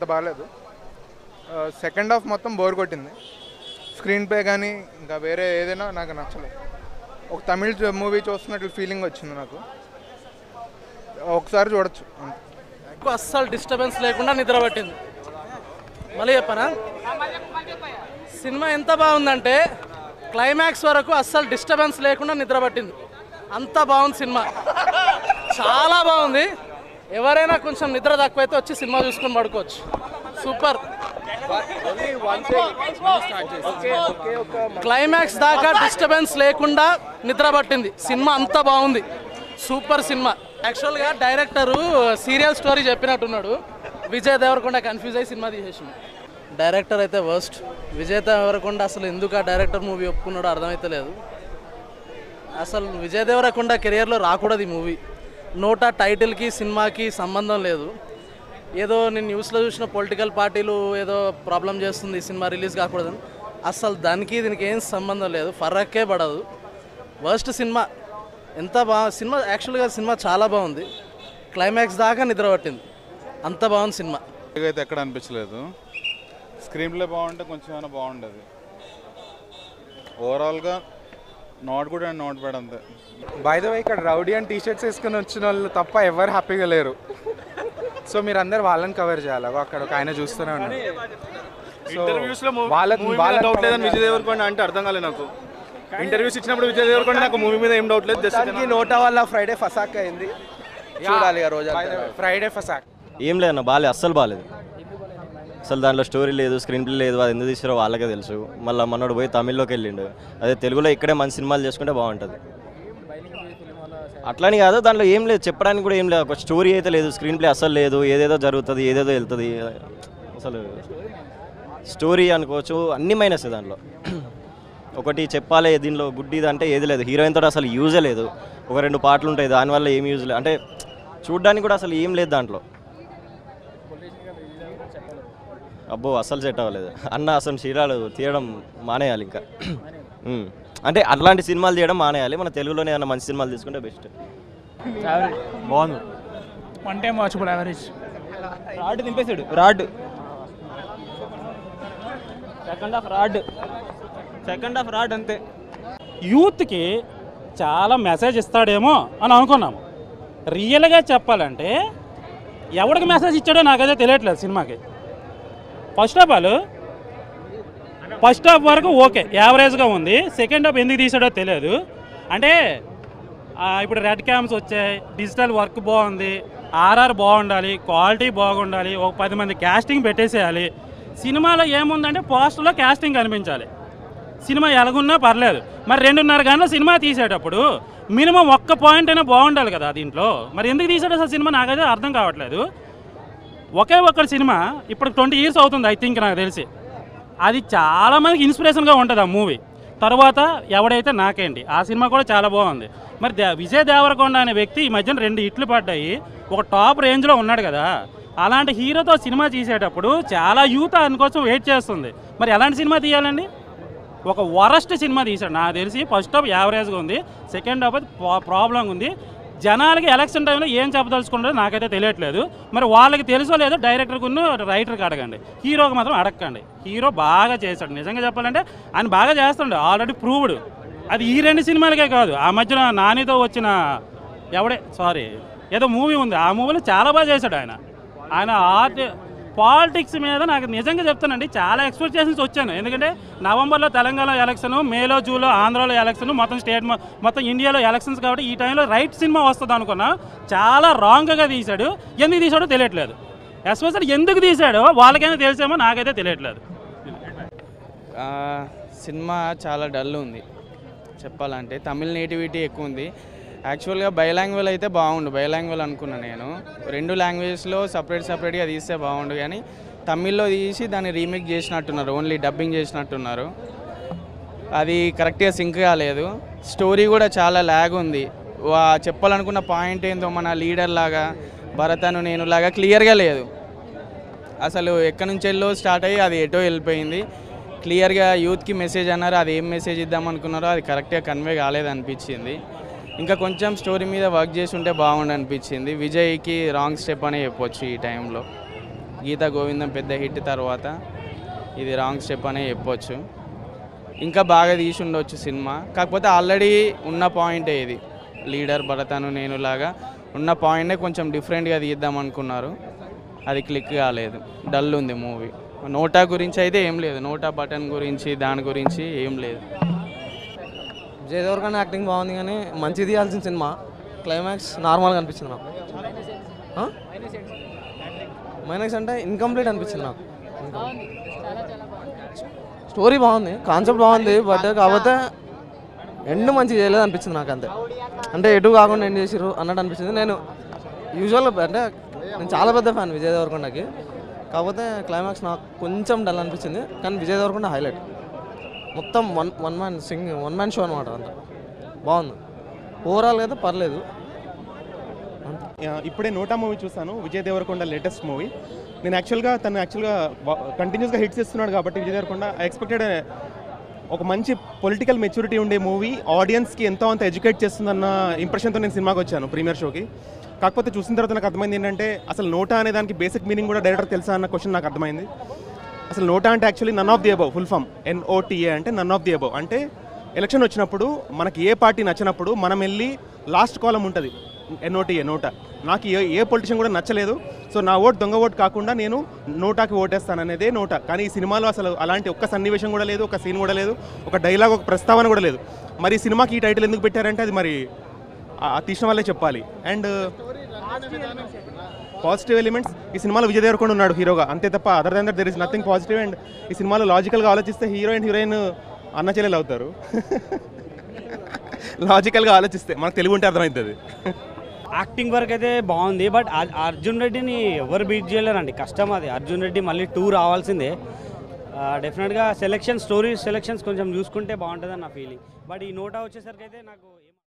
అంత బాగాలేదు second half మొత్తం బోర్ కొట్టింది స్క్రీన్ ప్లే కానీ ఇంకా వేరే ఏదైనా నాకు నచ్చలేదు ఒక తమిళ్ మూవీ చూస్తున్నట్లు ఫీలింగ్ వచ్చింది నాకు ఒకసారి చూడొచ్చు అంతే ఎక్కువ అస్సలు డిస్టర్బెన్స్ లేకుండా నిద్ర పట్టింది మళ్ళీ చెప్పనా సినిమా ఎంత బాగుందంటే క్లైమాక్స్ వరకు అస్సలు డిస్టర్బెన్స్ లేకుండా నిద్ర పట్టింది అంత బాగుంది సినిమా చాలా బాగుంది ఎవరైనా కొంచెం నిద్ర తక్కువైతే వచ్చి సినిమా చూసుకొని పడుకోవచ్చు సూపర్ క్లైమాక్స్ దాకా డిస్టర్బెన్స్ లేకుండా నిద్ర పట్టింది సినిమా అంత బాగుంది సూపర్ సినిమా యాక్చువల్గా డైరెక్టరు సీరియల్ స్టోరీ చెప్పినట్టున్నాడు విజయ్ దేవరకొండ కన్ఫ్యూజ్ అయ్యి సినిమా తీసేసిండు డైరెక్టర్ అయితే వర్స్ట్ విజయ్ దేవరకొండ అసలు ఎందుకు ఆ డైరెక్టర్ మూవీ ఒప్పుకున్నాడో అర్థమైతే లేదు అసలు విజయ్ దేవరకొండ కెరియర్లో రాకూడదు ఈ మూవీ నోటా టైటిల్కి సినిమాకి సంబంధం లేదు ఏదో నేను న్యూస్లో చూసిన పొలిటికల్ పార్టీలు ఏదో ప్రాబ్లం చేస్తుంది ఈ సినిమా రిలీజ్ కాకూడదని అసలు దానికి దీనికి ఏం సంబంధం లేదు ఫర్రక్కే పడదు వర్స్ట్ సినిమా ఎంత బాగా సినిమా యాక్చువల్గా సినిమా చాలా బాగుంది క్లైమాక్స్ దాకా నిద్ర పట్టింది అంత బాగుంది సినిమా అయితే ఎక్కడ అనిపించలేదు స్క్రీన్ ప్లే బాగుంటే కొంచెం ఏమైనా బాగుండేది ఓవరాల్గా not good and not bad అంతే బై ద వే ఇక్కడ రౌడీ అండ్ టీ షర్ట్స్ వేసుకుని వచ్చిన వాళ్ళు తప్ప ఎవరు హ్యాపీగా లేరు సో మీరు అందరు వాళ్ళని కవర్ చేయాలి అగో అక్కడ ఒక ఆయన చూస్తూనే ఉన్నారు So, ఇంటర్వ్యూస్ లో వాళ్ళ- వాళ్ళ డౌట్ cover లేదని విజయ్ చేయాలి. దేవరకొండ అంటే అర్థం కాలేదు నాకు ఇంటర్వ్యూస్ ఇచ్చినప్పుడు విజయ్ దేవరకొండ నాకు మూవీ మీద ఏం డౌట్ లేదు Just మొత్తానికి నోటా వల్ల ఫ్రైడే ఫసాక్ అయింది చూడాలి ఇక రోజు ఫ్రైడే ఫసాక్ ఏం లేదన్న బాగాలేదు అస్సలు బాగాలేదు అసలు దాంట్లో స్టోరీ లేదు స్క్రీన్ ప్లే లేదు అది ఎందుకు తీసారో వాళ్ళకే తెలుసు మళ్ళీ మనోడు పోయి తమిళ్లోకి వెళ్ళిండు అదే తెలుగులో ఇక్కడే మంచి సినిమాలు చేసుకుంటే బాగుంటుంది అట్లని కాదు దాంట్లో ఏం లేదు చెప్పడానికి కూడా ఏం లేదు ఒక స్టోరీ అయితే లేదు స్క్రీన్ ప్లే అస్సలు లేదు ఏదేదో జరుగుతుంది ఏదేదో వెళ్తుంది అసలు స్టోరీ అనుకోవచ్చు అన్ని మైనస్ దాంట్లో ఒకటి చెప్పాలి దీనిలో గుడ్డిది అంటే ఏది లేదు హీరోయిన్ తోటి అసలు యూజే లేదు ఒక రెండు పాటలు ఉంటాయి దానివల్ల ఏం యూజ్ లేదు అంటే చూడ్డానికి కూడా అసలు ఏం లేదు దాంట్లో అబ్బో అస్సలు సెట్ అవ్వలేదు అన్న అసలు చీరాలు తీయడం మానేయాలి ఇంకా ఉమ్. అంటే అట్లాంటి సినిమాలు తీయడం మానేయాలి మన తెలుగులోనే ఏమైనా మంచి సినిమాలు తీసుకుంటే బెస్ట్ బాగుంది one time watchable average rod దింపేశాడు rod second half rod second half rod అంతే యూత్కి చాలా మెసేజ్ ఇస్తాడేమో అని అనుకున్నాము రియల్గా చెప్పాలంటే ఎవరికి మెసేజ్ ఇచ్చాడో నాకైతే తెలియట్లేదు సినిమాకి first of all first half వరకు ఓకే యావరేజ్గా ఉంది సెకండ్ హాఫ్ ఎందుకు తీసాడో తెలియదు అంటే ఆ, ఇప్పుడు రెడ్ క్యామ్స్ వచ్చాయి డిజిటల్ వర్క్ బాగుంది ఆర్ఆర్ బాగుండాలి క్వాలిటీ బాగుండాలి ఒక పది మంది క్యాస్టింగ్ పెట్టేసేయాలి సినిమాలో ఏముందంటే పోస్టర్లో క్యాస్టింగ్ కనిపించాలి సినిమా ఎలాగున్నా పర్లేదు మరి రెండున్నర గంటల సినిమా తీసేటప్పుడు మినిమం ఒక్క పాయింట్ అయినా బాగుండాలి కదా దీంట్లో మరి ఎందుకు తీసాడు అసలు సినిమా నాకైతే అర్థం కావట్లేదు ఒకే ఒక్కటి సినిమా ఇప్పుడు ట్వంటీ ఇయర్స్ అవుతుంది ఐ థింక్ నాకు తెలిసి అది చాలా మందికి ఇన్స్పిరేషన్గా ఉంటుంది ఆ మూవీ తర్వాత ఎవడైతే నాకేంటి ఆ సినిమా కూడా చాలా బాగుంది మరి దే విజయ్ దేవరకొండ అనే వ్యక్తి ఈ మధ్యన రెండు హిట్లు పడ్డాయి ఒక టాప్ రేంజ్లో ఉన్నాడు కదా అలాంటి హీరోతో సినిమా తీసేటప్పుడు చాలా యూత్ అందుకోసం వెయిట్ చేస్తుంది మరి ఎలాంటి సినిమా తీయాలండి ఒక వరస్ట్ సినిమా తీశాడు నాకు తెలిసి ఫస్ట్ హాఫ్ యావరేజ్గా ఉంది సెకండ్ హాఫ్ అది ప్రాబ్లం ఉంది జనాలకి ఎలక్షన్ టైంలో ఏం చెప్పదలుచుకుంటారో నాకైతే తెలియట్లేదు మరి వాళ్ళకి తెలుసో లేదో డైరెక్టర్కి రైటర్కి అడగండి హీరోకి మాత్రం అడగండి హీరో బాగా చేశాడు నిజంగా చెప్పాలంటే ఆయన బాగా చేస్తుండే ఆల్రెడీ ప్రూవ్డ్ అది ఈ రెండు సినిమాలకే కాదు ఆ మధ్యన నానితో వచ్చిన ఎవడే సారీ ఏదో మూవీ ఉంది ఆ మూవీలో చాలా బాగా చేశాడు ఆయన ఆయన ఆర్ట్ పాలిటిక్స్ మీద నాకు నిజంగా చెప్తానండి చాలా ఎక్స్పెక్టేషన్స్ వచ్చాను ఎందుకంటే నవంబర్లో తెలంగాణ ఎలక్షన్ మేలో జూలో ఆంధ్రాలో ఎలక్షన్ మొత్తం స్టేట్ మొ- మొత్తం ఇండియాలో ఎలక్షన్స్ కాబట్టి ఈ టైంలో రైట్ సినిమా వస్తుంది అనుకున్నా చాలా రాంగ్గా తీశాడు ఎందుకు తీశాడో తెలియట్లేదు ఎస్పెషల్ ఎందుకు తీశాడో వాళ్ళకైనా తెలిసేమో నాకైతే తెలియట్లేదు ఆ, సినిమా చాలా డల్ ఉంది చెప్పాలంటే తమిళ నేటివిటీ ఎక్కువ ఉంది యాక్చువల్గా బైలాంగ్వేజ్ అయితే బాగుండు బైలాంగ్వేజ్ అనుకున్నా నేను రెండు లాంగ్వేజ్లో సపరేట్ సపరేట్గా తీస్తే బాగుండు కానీ తమిళ్లో తీసి దాన్ని రీమేక్ చేసినట్టున్నారు ఓన్లీ డబ్బింగ్ చేసినట్టున్నారు అది కరెక్ట్గా సింక్ కాలేదు స్టోరీ కూడా చాలా ల్యాగ్ ఉంది వా చెప్పాలనుకున్న పాయింట్ ఏందో మన లీడర్ లాగా భరతను నేను లాగా క్లియర్గా లేదు అసలు ఎక్కడి నుంచి వెళ్ళో స్టార్ట్ అయ్యి అది ఎటో వెళ్ళిపోయింది క్లియర్గా యూత్కి మెసేజ్ అన్నారు అది ఏం మెసేజ్ ఇద్దాం అనుకున్నారో అది కరెక్ట్గా కన్వే కాలేదు అనిపించింది ఇంకా కొంచెం స్టోరీ మీద వర్క్ చేసి ఉంటే బాగుండు అనిపించింది విజయ్కి రాంగ్ స్టెప్ అనే చెప్పొచ్చు ఈ టైంలో గీతా గోవిందం పెద్ద హిట్ తర్వాత ఇది రాంగ్ స్టెప్ అనే చెప్పొచ్చు ఇంకా బాగా తీసి ఉండొచ్చు సినిమా కాకపోతే ఆల్రెడీ ఉన్న పాయింటే ఇది లీడర్ భరతను నేను లాగా ఉన్న పాయింట్నే కొంచెం డిఫరెంట్గా తీద్దాం అనుకున్నారు అది క్లిక్ కాలేదు డల్ ఉంది మూవీ నోటా గురించి అయితే ఏం లేదు నోటా బటన్ గురించి దాని గురించి ఏం లేదు విజయ్ దేవరకొండ యాక్టింగ్ బాగుంది కానీ మంచి తీయాల్సిన సినిమా క్లైమాక్స్ నార్మల్గా అనిపించింది నాకు మైనక్స్ అంటే ఇన్కంప్లీట్ అనిపించింది నాకు స్టోరీ బాగుంది కాన్సెప్ట్ బాగుంది బట్ కాకపోతే ఎండ్ మంచి చేయలేదు అనిపించింది నాకు అంతే అంటే ఎటు కాకుండా ఎండ్ చేసిర్రు అన్నట్టు అనిపించింది నేను యూజువల్ అంటే నేను చాలా పెద్ద ఫ్యాన్ విజయ్ దేవరకొండకి కాకపోతే క్లైమాక్స్ నాకు కొంచెం డల్ అనిపించింది కానీ విజయ్ దేవరకొండ హైలైట్ మొత్తం వన్ వన్ మ్యాన్ సింగ్ వన్ మ్యాన్ షో అనమాట అంతా బాగుంది ఓవరాల్ అయితే పర్లేదు ఇప్పుడే నోటా మూవీ చూసాను విజయ్ దేవరకొండ లేటెస్ట్ మూవీ నేను యాక్చువల్గా తను యాక్చువల్గా కంటిన్యూస్గా హిట్స్ ఇస్తున్నాడు కాబట్టి విజయ్ దేవరకొండ ఐ ఎక్స్పెక్టెడ్ ఒక మంచి పొలిటికల్ మెచ్యూరిటీ ఉండే మూవీ ఆడియన్స్కి ఎంతో అంత ఎడ్యుకేట్ చేస్తుందన్న ఇంప్రెషన్తో నేను సినిమాకి వచ్చాను ప్రీమియర్ షోకి కాకపోతే చూసిన తర్వాత నాకు అర్థమైంది ఏంటంటే అసలు నోటా అనే దానికి బేసిక్ మీనింగ్ కూడా డైరెక్టర్ తెలుసా అన్న క్వశ్చన్ నాకు అర్థమైంది అసలు నోటా అంటే actually none of the above full form NOTA అంటే నన్ ఆఫ్ ది అబౌవ్ అంటే ఎలక్షన్ వచ్చినప్పుడు మనకి ఏ పార్టీ నచ్చినప్పుడు మనం వెళ్ళి లాస్ట్ కాలం ఉంటుంది ఎన్ఓటీఏ నోటా నాకు ఏ ఏ పొలిటిషియన్ కూడా నచ్చలేదు సో నా ఓట్ దొంగ ఓట్ కాకుండా నేను నోటాకి ఓటేస్తాననేదే నోటా కానీ ఈ సినిమాలో అసలు అలాంటి ఒక్క సన్నివేశం కూడా లేదు ఒక సీన్ కూడా లేదు ఒక డైలాగ్ ఒక ప్రస్తావన కూడా లేదు మరి ఈ సినిమాకి ఈ టైటిల్ ఎందుకు పెట్టారంటే అది మరి ఆ ఆ తీసిన వాళ్ళే చెప్పాలి అండ్ పాజిటివ్ ఎలిమెంట్స్ ఈ సినిమాలో విజయ్ దేవరకొండ ఉన్నాడు హీరోగా అంతే తప్ప other than that there is nothing positive and ఈ సినిమాలో లాజికల్గా ఆలోచిస్తే హీరో అండ్ హీరోయిన్ అన్న చెల్లెలు అవుతారు లాజికల్గా ఆలోచిస్తే మనకు తెలుగు ఉంటే అర్థమవుతుంది యాక్టింగ్ వరకు అయితే బాగుంది బట్ అర్- అర్జున్ రెడ్డిని ఎవరు బీట్ చేయలేరండి కష్టం అది అర్జున్ రెడ్డి మళ్ళీ టూ రావాల్సిందే డెఫినెట్గా సెలెక్షన్ స్టోరీ సెలెక్షన్స్ కొంచెం చూసుకుంటే బాగుంటుందని నా ఫీలింగ్ బట్ ఈ నోటా వచ్చేసరికి అయితే నాకు